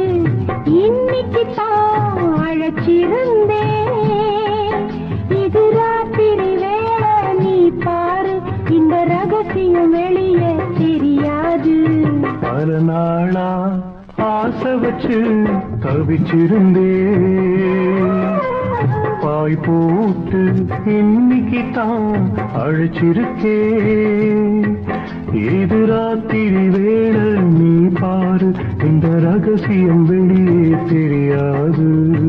இன்னைக்கு தான் அழைச்சிருந்தேன் இது ராத்திரி வேளை நீ பாரு இந்த ரகசியம் வெளியே தெரியாது பல நாளா ஆசை வச்சு தவிச்சிருந்தே பாய் போட்டு இன்னைக்கு தான் அழைச்சிருக்கே இது ராத்திரி வேளை நீ பாரு இந்த ரகசியம் வெளியே தெரியாது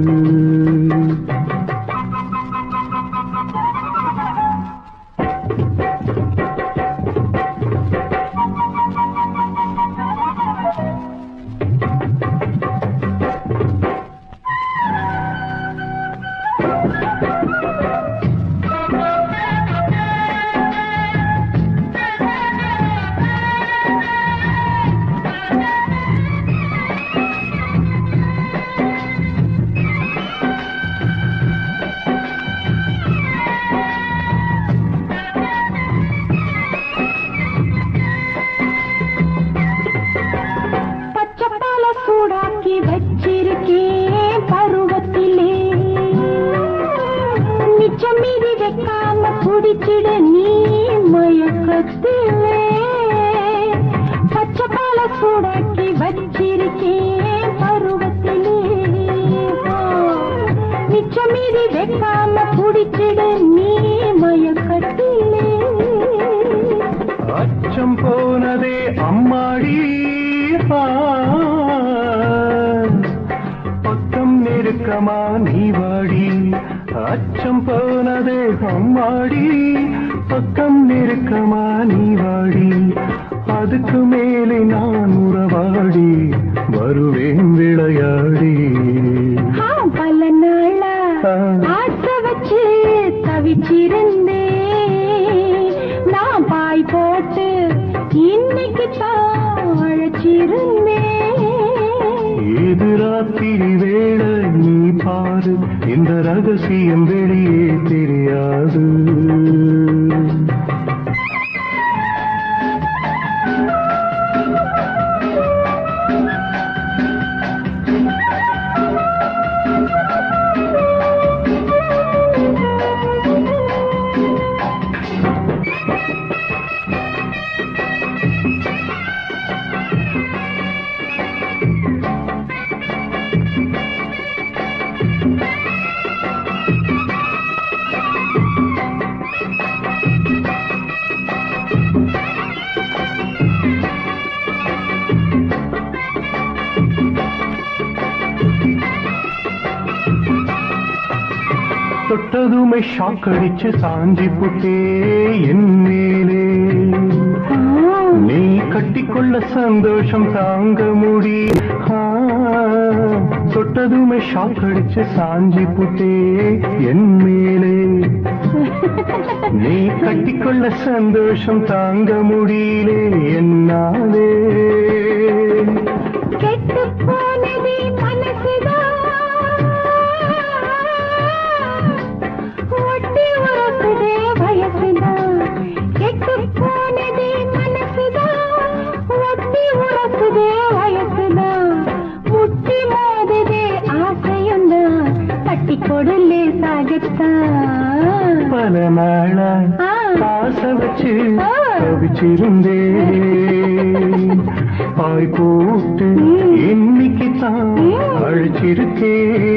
பச்சை பால சூடாக்கி வச்சிருக்கேன் பருவத்திலே மிச்சம் மீதி வைக்காம குடிச்சிட நீ மயக்கத்திலே பச்சை பால சூடாக்கி வச்சிருக்கேன் பருவத்திலே மிச்சம் மீதி வைக்காம குடிச்சிட நீ மயக்கத்திலே அச்சம் போனதே அம்மாடி ஆ. பக்கம் நெருக்கமா நீ வாடி அச்சம் போனதே அம்மாடி பக்கம் நெருக்கமா நீ வாடி அதுக்கு மேலே நான் உறவாடி வருவேன் விளையாடி ஆ, பல நாளா ஆ. ஆசை வச்சு தவிச்சிருந்தேன் நான் பாய் போட்டு இன்னைக்கு தான் அழைச்சிருந்தேன் இது ராத்திரி வேளை நீ பாரு இந்த ரகசியம் வெளியே தெரியாது தொட்டதுமை ஷாக் அடிச்சு சாஞ்சி புட்டே என் மேலே நீ கட்டிக்கொள்ள சந்தோஷம் தாங்க முடி ஆ, தொட்டதுமே ஷாக் அடிச்சு சாஞ்சி புட்டே என் மேலே நீ கட்டிக்கொள்ள சந்தோஷம் தாங்க முடியலே என்னாலே கெட்டு போனதே மனசுதான் ஒட்டி உரசுதே வயசுதான் கெட்டு போனதே மனசுதான் ஒட்டி உரசுதே வயசுதான் முட்டி மோதுதே ஆசையுந்தான் தட்டி கொடுலே சாகத்தான் பல நாளா ஆ. ஆசை வச்சு ஆ. தவிச்சிருந்தே பாய் போட்டு இன்னைக்கு தான் ம். அழைச்சிருக்கே